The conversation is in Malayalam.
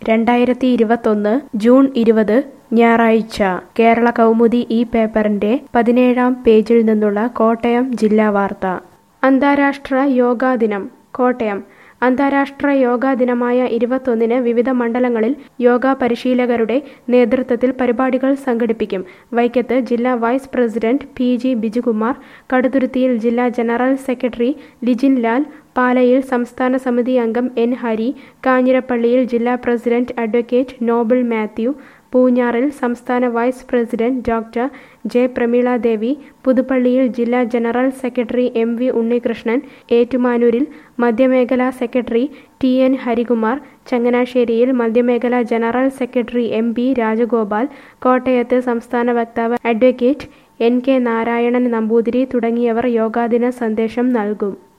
രണ്ടായിരത്തി ഇരുപത്തൊന്ന് ജൂൺ ഇരുപത് ഞായറാഴ്ച കേരള കൗമുദി ഈ പേപ്പറിന്റെ പതിനേഴാം പേജിൽ നിന്നുള്ള കോട്ടയം ജില്ലാ വാർത്ത അന്താരാഷ്ട്ര യോഗാ ദിനം കോട്ടയം അന്താരാഷ്ട്ര യോഗാ ദിനമായ ഇരുപത്തൊന്നിന് വിവിധ മണ്ഡലങ്ങളിൽ യോഗ പരിശീലകരുടെ നേതൃത്വത്തിൽ പരിപാടികൾ സംഘടിപ്പിക്കും വൈക്കത്ത് ജില്ലാ vice president P G Bijukumar കടുത്തുരുത്തിയിൽ ജില്ലാ ജനറൽ സെക്രട്ടറി ലിജിൻ ലാൽ പാലയിൽ സംസ്ഥാന സമിതി അംഗം എൻ ഹരി കാഞ്ഞിരപ്പള്ളിയിൽ ജില്ലാ പ്രസിഡന്റ് അഡ്വക്കേറ്റ് നോബിൾ മാത്യു പൂഞ്ഞാറിൽ സംസ്ഥാന vice president doctor J Prameela Devi പുതുപ്പള്ളിയിൽ ജില്ലാ general secretary M V Unnikrishnan ഏറ്റുമാനൂരിൽ മധ്യമേഖലാ സെക്രട്ടറി ടി എൻ ഹരികുമാർ ചങ്ങനാശ്ശേരിയിൽ മധ്യമേഖലാ general secretary M P Rajagopal കോട്ടയത്ത് സംസ്ഥാന വക്താവ് advocate N K Narayanan Namboothiri തുടങ്ങിയവർ യോഗാദിന സന്ദേശം നൽകും